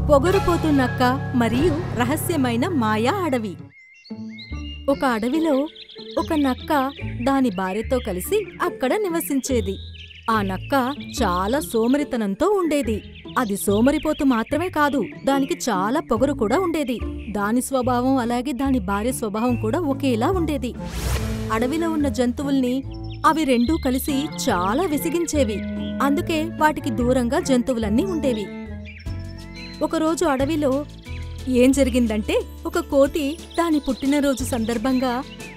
పొగరుపోతు నక్క మరియు రహస్యమైన మాయా అడవి ఒక అడవిలో ఒక నక్క దాని భార్యతో కలిసి అక్కడ నివసించేది ఆ నక్క చాలా సోమరితనంతో ఉండేది అది సోమరిపోతు మాత్రమే కాదు దానికి చాలా పొగరు కూడా ఉండేది దాని స్వభావం అలాగే దాని భార్య స్వభావం కూడా ఒకేలా ఉండేది అడవిలో ఉన్న జంతువుల్ని అవి రెండూ కలిసి చాలా విసిగించేవి అందుకే వాటికి దూరంగా జంతువులన్నీ ఉండేవి ఒకరోజు అడవిలో ఏం జరిగిందంటే ఒక కోతి దాని పుట్టినరోజు సందర్భంగా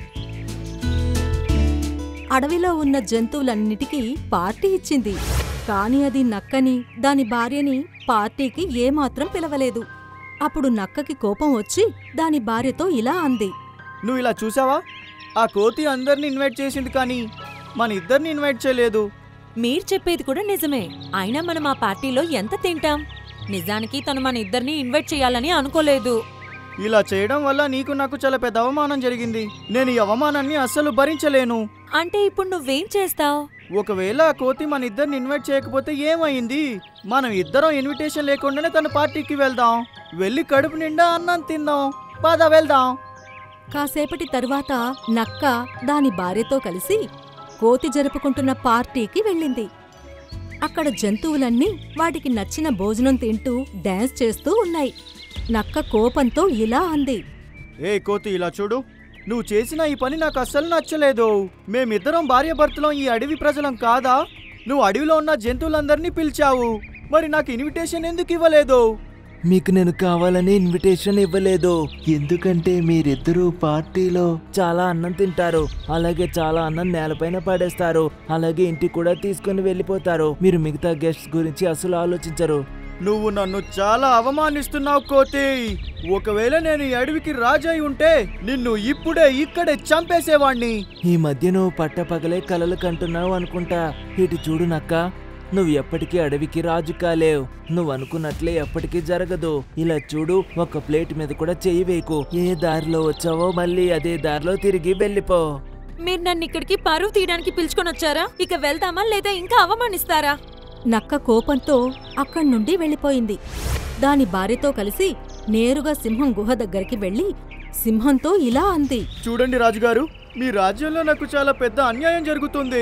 అడవిలో ఉన్న జంతువులన్నిటికీ పార్టీ ఇచ్చింది కాని అది నక్కని దాని భార్యని పార్టీకి ఏమాత్రం పిలవలేదు అప్పుడు నక్కకి కోపం వచ్చి దాని భార్యతో ఇలా అంది నువ్వు ఇలా చూసావా ఆ కోతి అందరిని ఇన్వైట్ చేసింది కానీ మన ఇద్దరిని ఇన్వైట్ చేయలేదు మీరు చెప్పేది కూడా నిజమే అయినా మనం ఆ పార్టీలో ఎంత తింటాం నిజానికి తను మన ఇద్దరిని ఇన్వైట్ చేయాలని అనుకోలేదు ఇలా చేయడం వల్ల నీకు నాకు చాలా పెద్ద అవమానం జరిగింది నేను ఈ అవమానాన్ని అస్సలు భరించలేను అంటే ఇప్పుడు నువ్వేం చేస్తావ్ ఒకవేళ ఆ కోతి మన ఇద్దరిని ఇన్వైట్ చేయకపోతే ఏమైంది మనం ఇద్దరం ఇన్విటేషన్ లేకుండానే తన పార్టీకి వెళ్దాం వెళ్ళి కడుపు నిండా అన్నం తిందాం పద వెళ్దాం కాసేపటి తరువాత నక్క దాని భార్యతో కలిసి కోతి జరుపుకుంటున్న పార్టీకి వెళ్ళింది అక్కడ జంతువులన్నీ వాటికి నచ్చిన భోజనం తింటూ డాన్స్ చేస్తూ ఉన్నాయి నక్క కోపంతో ఇలా అంది ఏ కోతి ఇలా చూడు నువ్వు చేసిన ఈ పని నాకు అస్సలు నచ్చలేదు మేమిద్దరం భార్యాభర్తలం ఈ అడవి ప్రజలం కాదా నువ్వు అడవిలో ఉన్న జంతువులందరినీ పిలిచావు మరి నాకు ఇన్విటేషన్ ఎందుకు ఇవ్వలేదు మీకు నేను కావాలని ఇన్విటేషన్ ఇవ్వలేదు ఎందుకంటే మీరిద్దరూ పార్టీలో చాలా అన్నం తింటారు అలాగే చాలా అన్నం నేలపైన పడేస్తారు అలాగే ఇంటికి కూడా తీసుకుని వెళ్ళిపోతారు మీరు మిగతా గెస్ట్స్ గురించి అసలు ఆలోచించరు నువ్వు నన్ను చాలా అవమానిస్తున్నావు కోతి ఒకవేళ నేను ఈ అడవికి రాజై ఉంటే నిన్ను ఇప్పుడే ఇక్కడే చంపేసేవాణ్ణి ఈ మధ్య నువ్వు పట్టపగలే కలలు కంటున్నావు అనుకుంటా ఇటు చూడు నక్క నువ్వు ఎప్పటికీ అడవికి రాజు కాలేవు నువ్వు అనుకున్నట్లే ఎప్పటికీ జరగదు ఇలా చూడు ఒక ప్లేట్ మీద కూడా చెయ్యి వేయకు ఏ దారిలో వచ్చావో మళ్ళీ అదే దారిలో తిరిగి వెళ్ళిపో మీరు నన్ను ఇక్కడికి పరువు తీయడానికి పిలుచుకొని వచ్చారా ఇక వెళ్తామా లేదా ఇంకా అవమానిస్తారా నక్క కోపంతో అక్కడి నుండి వెళ్ళిపోయింది దాని భార్యతో కలిసి నేరుగా సింహం గుహ దగ్గరికి వెళ్ళి సింహంతో ఇలా అంది చూడండి రాజుగారు మీ రాజ్యంలో నాకు చాలా పెద్ద అన్యాయం జరుగుతుంది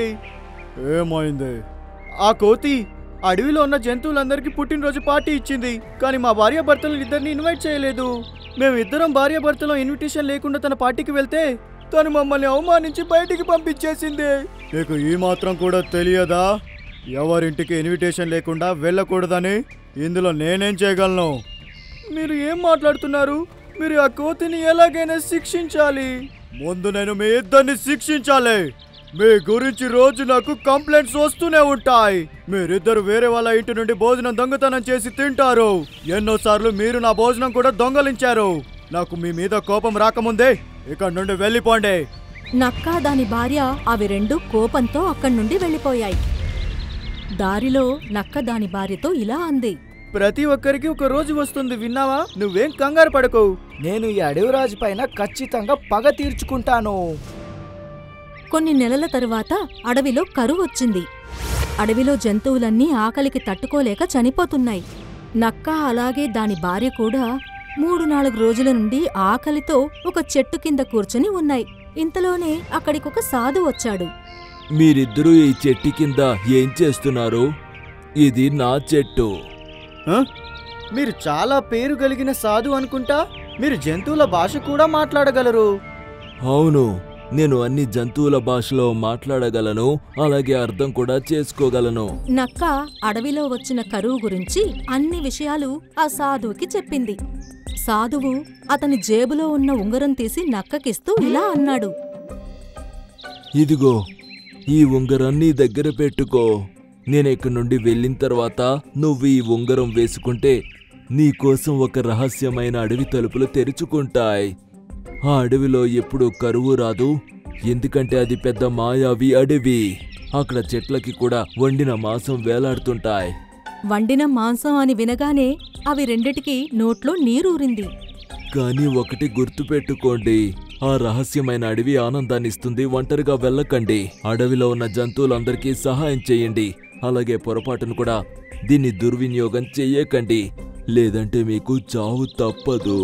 ఏమైంది ఆ కోతి అడవిలో ఉన్న జంతువులందరికీ పుట్టినరోజు పార్టీ ఇచ్చింది కానీ మా భార్యాభర్తలను ఇద్దరిని ఇన్వైట్ చేయలేదు మేమిద్దరం భార్యాభర్తలో ఇన్విటేషన్ లేకుండా తన పార్టీకి వెళ్తే తను మమ్మల్ని అవమానించి బయటికి పంపించేసింది నీకు ఈ మాత్రం కూడా తెలియదా ఎవరింటికి ఇన్విటేషన్ లేకుండా వెళ్ళకూడదని ఇందులో నేనేం చేయగలను మీరు ఏం మాట్లాడుతున్నారు మీరు ఆ కోతిని ఎలాగైనా శిక్షించాలి ముందు నేను మీ ఇద్దరిని శిక్షించాలి మీ గురించి రోజు నాకు కంప్లైంట్స్ వస్తూనే ఉంటాయి మీరిద్దరు వేరే వాళ్ళ ఇంటి నుండి భోజనం దొంగతనం చేసి తింటారు ఎన్నోసార్లు మీరు నా భోజనం కూడా దొంగలించారు నాకు మీ మీద కోపం రాకముందే ఇక్కడ నుండి వెళ్ళిపోండి నక్క దాని భార్య అవి రెండు కోపంతో అక్కడి నుండి వెళ్ళిపోయాయి దారిలో నక్క దాని భార్యతో ఇలా అంది ప్రతి ఒక్కరికి ఒక రోజు వస్తుంది విన్నావా నువ్వేం కంగారు పడకు నేను ఈ అడవి రాజు పైన ఖచ్చితంగా పగ తీర్చుకుంటాను కొన్ని నెలల తరువాత అడవిలో కరువు వచ్చింది అడవిలో జంతువులన్నీ ఆకలికి తట్టుకోలేక చనిపోతున్నాయి నక్క అలాగే దాని భార్య కూడా మూడు నాలుగు రోజుల నుండి ఆకలితో ఒక చెట్టు కింద కూర్చుని ఉన్నాయి ఇంతలోనే అక్కడికొక సాధు వచ్చాడు మీరిద్దరూ ఈ చెట్టు కింద ఏం చేస్తున్నారు ఇది నా చెట్టు ఆ? మీరు చాలా పేరు కలిగిన సాధు అనుకుంటా మీరు జంతువుల భాష కూడా మాట్లాడగలరు అవును నేను అన్ని జంతువుల భాషలో మాట్లాడగలను అలాగే అర్థం కూడా చేసుకోగలను నక్క అడవిలో వచ్చిన కరువు గురించి అన్ని విషయాలు ఆ సాధువుకి చెప్పింది సాధువు అతని జేబులో ఉన్న ఉంగరం తీసి నక్కకిస్తూ ఇలా అన్నాడు ఇదిగో ఈ ఉంగరం నీ దగ్గర పెట్టుకో నేను ఇక్కడి నుండి వెళ్ళిన తర్వాత నువ్వు ఈ ఉంగరం వేసుకుంటే నీకోసం ఒక రహస్యమైన అడవి తలుపులు తెరుచుకుంటాయి ఆ అడవిలో ఎప్పుడు కరువు రాదు ఎందుకంటే అది పెద్ద మాయావి అడవి అక్కడ చెట్లకి కూడా వండిన మాంసం వేలాడుతుంటాయి వండిన మాంసం అని వినగానే అవి రెండిటికి నోట్లో నీరూరింది కానీ ఒకటి గుర్తుపెట్టుకోండి ఆ రహస్యమైన అడవి ఆనందాన్నిస్తుంది ఒంటరిగా వెళ్ళకండి అడవిలో ఉన్న జంతువులందరికీ సహాయం చేయండి అలాగే పొరపాటును కూడా దీన్ని దుర్వినియోగం చెయ్యకండి లేదంటే మీకు చావు తప్పదు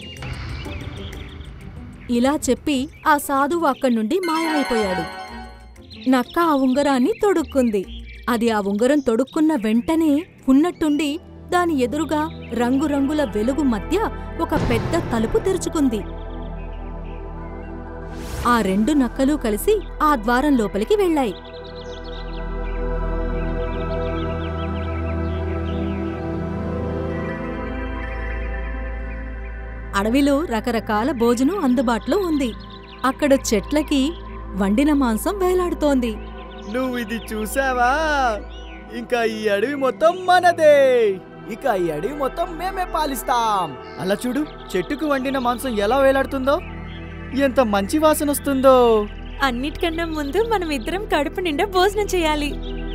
ఇలా చెప్పి ఆ సాధువు అక్కడి నుండి మాయమైపోయాడు నక్క ఆ ఉంగరాన్ని తొడుక్కుంది అది ఆ ఉంగరం తొడుక్కున్న వెంటనే ఉన్నట్టుండి దాని ఎదురుగా రంగురంగుల వెలుగు మధ్య ఒక పెద్ద తలుపు తెరుచుకుంది ఆ రెండు నక్కలు కలిసి ఆ ద్వారం లోపలికి వెళ్ళాయి అడవిలో రకరకాల భోజనం అందుబాటులో ఉంది అక్కడ చెట్లకి వండిన మాంసం వేలాడుతోంది నువ్వు ఇది చూసావా ఇంకా ఈ అడవి మొత్తం మనదే ఇక ఈ అడవి మొత్తం మేమే పాలిస్తాం అలా చూడు చెట్టుకు వండిన మాంసం ఎలా వేలాడుతుందో ఎంత మంచి వాసన వస్తుందో అన్నిటికన్నా ముందు మనం ఇద్దరం కడుపు నిండా భోజనం చేయాలి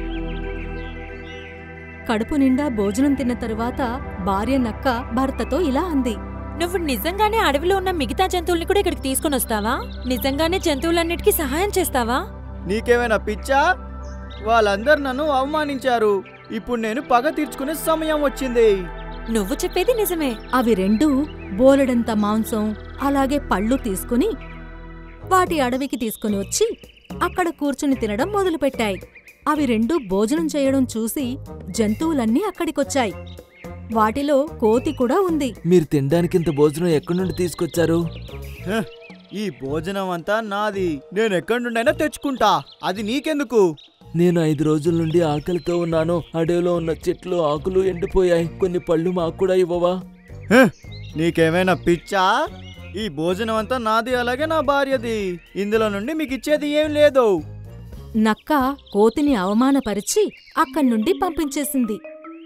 కడుపు నిండా భోజనం తిన్న తరువాత భార్య నక్క భర్తతో ఇలా అంది నువ్వు నిజంగానే అడవిలో ఉన్న మిగతా జంతువుల్ని కూడా ఇక్కడికి తీసుకుని వస్తావా నిజంగానే జంతువులన్నిటికీ సహాయం చేస్తావా నీకేమైనా పిచ్చా వాళ్ళందరు నన్ను అవమానించారు ఇప్పుడు నేను పగ తీర్చుకునే సమయం వచ్చింది నువ్వు చెప్పేది నిజమే అవి రెండూ బోలెడంత మాంసం అలాగే పళ్ళు తీసుకుని వాటి అడవికి తీసుకుని వచ్చి అక్కడ కూర్చుని తినడం మొదలుపెట్టాయి అవి రెండూ భోజనం చేయడం చూసి జంతువులన్నీ అక్కడికొచ్చాయి వాటిలో కోతి కూడా ఉంది మీరు తినడానికి ఇంత భోజనం ఎక్కడి నుండి తీసుకొచ్చారు హ, ఈ భోజనం అంతా నాది నేను ఎక్కడి నుండైనా తెచ్చుకుంటా అది నీకెందుకు నేను ఐదు రోజుల నుండి ఆకలితో ఉన్నాను అడవిలో ఉన్న చెట్లు ఆకులు ఎండిపోయాయి కొన్ని పళ్ళు మాకు కూడా ఇవ్వవా హ, నీకేమైనా పిచ్చా ఈ భోజనం అంతా నాది అలాగే నా భార్యది ఇందులో నుండి మీకు ఇచ్చేది ఏం లేదు నక్క కోతిని అవమానపరిచి అక్కడి నుండి పంపించేసింది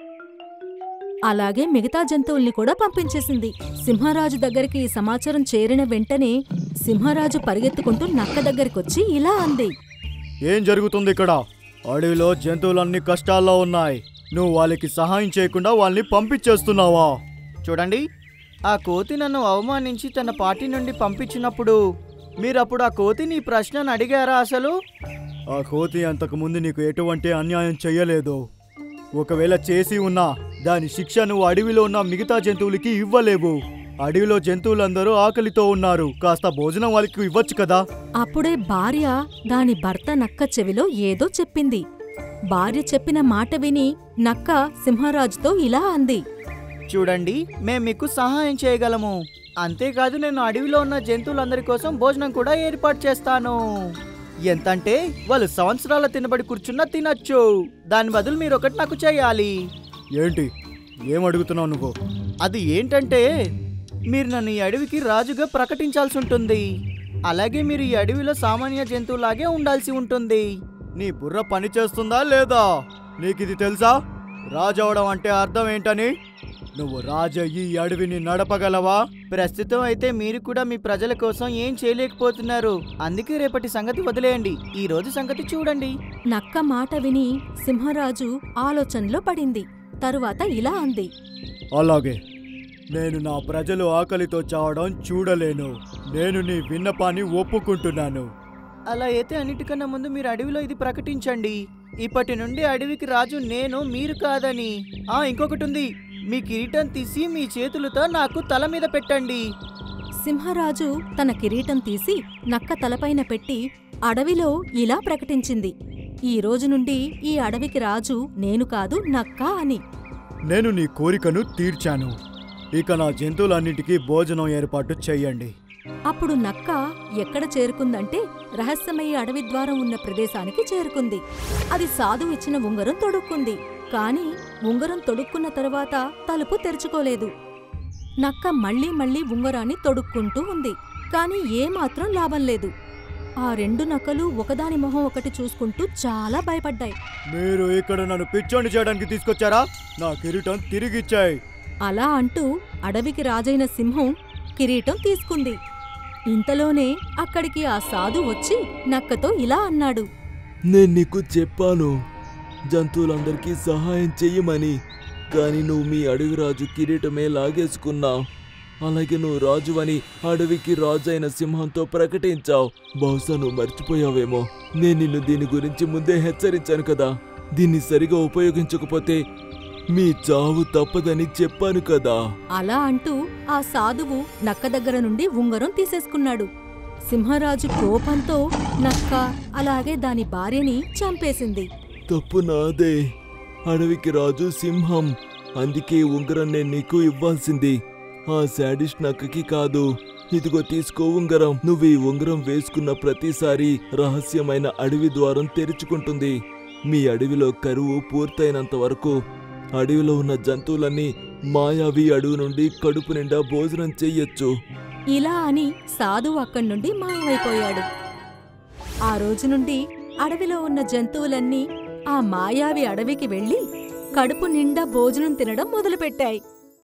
అలాగే మిగతా జంతువుల్ని కూడా పంపించేసింది సింహరాజు దగ్గరికి ఈ సమాచారం చేరిన వెంటనే సింహరాజు పరిగెత్తుకుంటూ నక్క దగ్గరికొచ్చి ఇలా అంది ఏం జరుగుతుంది ఇక్కడ అడవిలో జంతువులన్నీ కష్టాల్లో ఉన్నాయి నువ్వు వాళ్ళకి సహాయం చేయకుండా వాళ్ళని పంపించేస్తున్నావా చూడండి ఆ కోతి నన్ను అవమానించి తన పార్టీ నుండి పంపించినప్పుడు మీరప్పుడు ఆ కోతిని ఈ ప్రశ్నను అడిగారా అసలు ఆ కోతి అంతకుముందు నీకు ఎటువంటి అన్యాయం చెయ్యలేదు ఒకవేళ చేసి ఉన్నా దాని శిక్ష నువ్వు అడవిలో ఉన్న మిగతా జంతువులకి ఇవ్వలేవు అడవిలో జంతువులందరూ ఆకలితో ఉన్నారు కాస్త భోజనం వాళ్ళకి ఇవ్వచ్చు కదా అప్పుడే భార్య దాని భర్త నక్క చెవిలో ఏదో చెప్పింది భార్య చెప్పిన మాట విని నక్క సింహరాజుతో ఇలా అంది చూడండి మేము మీకు సహాయం చేయగలము అంతేకాదు నేను అడవిలో ఉన్న జంతువులందరి కోసం భోజనం కూడా ఏర్పాటు చేస్తాను ఎంతంటే వాళ్ళు సంవత్సరాల తినబడి కూర్చున్నా తినచ్చు దాని బదులు మీరు ఒకటి నాకు చేయాలి ఏంటి ఏం అడుగుతున్నావు నువ్వు అది ఏంటంటే మీరు నన్ను ఈ అడవికి రాజుగా ప్రకటించాల్సి ఉంటుంది అలాగే మీరు ఈ అడవిలో సామాన్య జంతువులాగే ఉండాల్సి ఉంటుంది నీ బుర్ర పని చేస్తుందా లేదా నీకు ఇది తెలుసా రాజు అవడం అంటే అర్థం ఏంటని నువ్వు రాజు ఈ అడవిని నడపగలవా ప్రస్తుతం అయితే మీరు కూడా మీ ప్రజల కోసం ఏం చేయలేకపోతున్నారు అందుకే రేపటి సంగతి వదిలేయండి ఈ రోజు సంగతి చూడండి నక్క మాట విని సింహరాజు ఆలోచనలో పడింది తరువాత ఇలా అంది అలాగే నేను నా ప్రజలు ఆకలితో చావడం చూడలేను నేను నీ విన్నపాన్ని ఒప్పుకుంటున్నాను అలా అయితే అన్నిటికన్నా ముందు మీరు అడవిలో ఇది ప్రకటించండి ఇప్పటి నుండి అడవికి రాజు నేను మీరు కాదని ఆ ఇంకొకటి ఉంది మీ కిరీటం తీసి మీ చేతులతో నాకు తల మీద పెట్టండి సింహరాజు తన కిరీటం తీసి నక్క తలపైన పెట్టి అడవిలో ఇలా ప్రకటించింది ఈ రోజు నుండి ఈ అడవికి రాజు నేను కాదు నక్క అని నేను నీ కోరికను తీర్చాను ఇక నా జంతువులన్నిటికీ భోజనం ఏర్పాటు చెయ్యండి అప్పుడు నక్క ఎక్కడ చేరుకుందంటే రహస్యమయ్యే అడవి ద్వారం ఉన్న ప్రదేశానికి చేరుకుంది అది సాధు ఇచ్చిన ఉంగరం తొడుక్కుంది కాని ఉంగరం తొడుక్కున్న తరువాత తలుపు తెరుచుకోలేదు నక్క మళ్ళీ మళ్ళీ ఉంగరాన్ని తొడుక్కుంటూ ఉంది కాని ఏమాత్రం లాభం లేదు ఆ రెండు నక్కలు ఒకదాని మొహం ఒకటి చూసుకుంటూ చాలా భయపడ్డాయి మీరు ఇక్కడ నన్ను పిచ్చోండి చేయడానికి తీసుకొచ్చారా నా కిరీటం తిరిగిచ్చాయి అలా అంటూ అడవికి రాజైన సింహం కిరీటం తీసుకుంది ఇంతలోనే అక్కడికి ఆ సాధు వచ్చి నక్కతో ఇలా అన్నాడు నేను నీకు చెప్పాను జంతువులందరికీ సహాయం చెయ్యమని కానీ నువ్వు మీ అడవి రాజు కిరీటమే లాగేసుకున్నావు అలాగే నువ్వు రాజువని అడవికి రాజు అయిన సింహంతో ప్రకటించావు బహుశా నువ్వు మర్చిపోయావేమో నేను నిన్ను దీని గురించి ముందే హెచ్చరించాను కదా దీన్ని సరిగా ఉపయోగించకపోతే మీ చావు తప్పదని చెప్పాను కదా అలా అంటూ ఆ సాధువు నక్క దగ్గర నుండి ఉంగరం తీసేసుకున్నాడు సింహరాజు కోపంతో నక్క అలాగే దాని భార్యని చంపేసింది తప్పు నాదే అడవికి రాజు సింహం అందుకే ఉంగరం నేను నీకు ఇవ్వాల్సింది ఆ శాడిస్ట్ నక్కకి కాదు ఇదిగో తీసుకో ఉంగరం నువ్వు ఈ ఉంగరం వేసుకున్న ప్రతిసారి రహస్యమైన అడవి ద్వారం తెరుచుకుంటుంది మీ అడవిలో కరువు పూర్తయినంత వరకు అడవిలో ఉన్న జంతువులన్నీ మాయావి అడవి నుండి కడుపు నిండా భోజనం చెయ్యొచ్చు ఇలా అని సాధువు అక్కడి నుండి మాయమైపోయాడు ఆ రోజు నుండి అడవిలో ఉన్న జంతువులన్నీ ఆ మాయావి అడవికి వెళ్లి కడుపు నిండా భోజనం తినడం మొదలుపెట్టాయి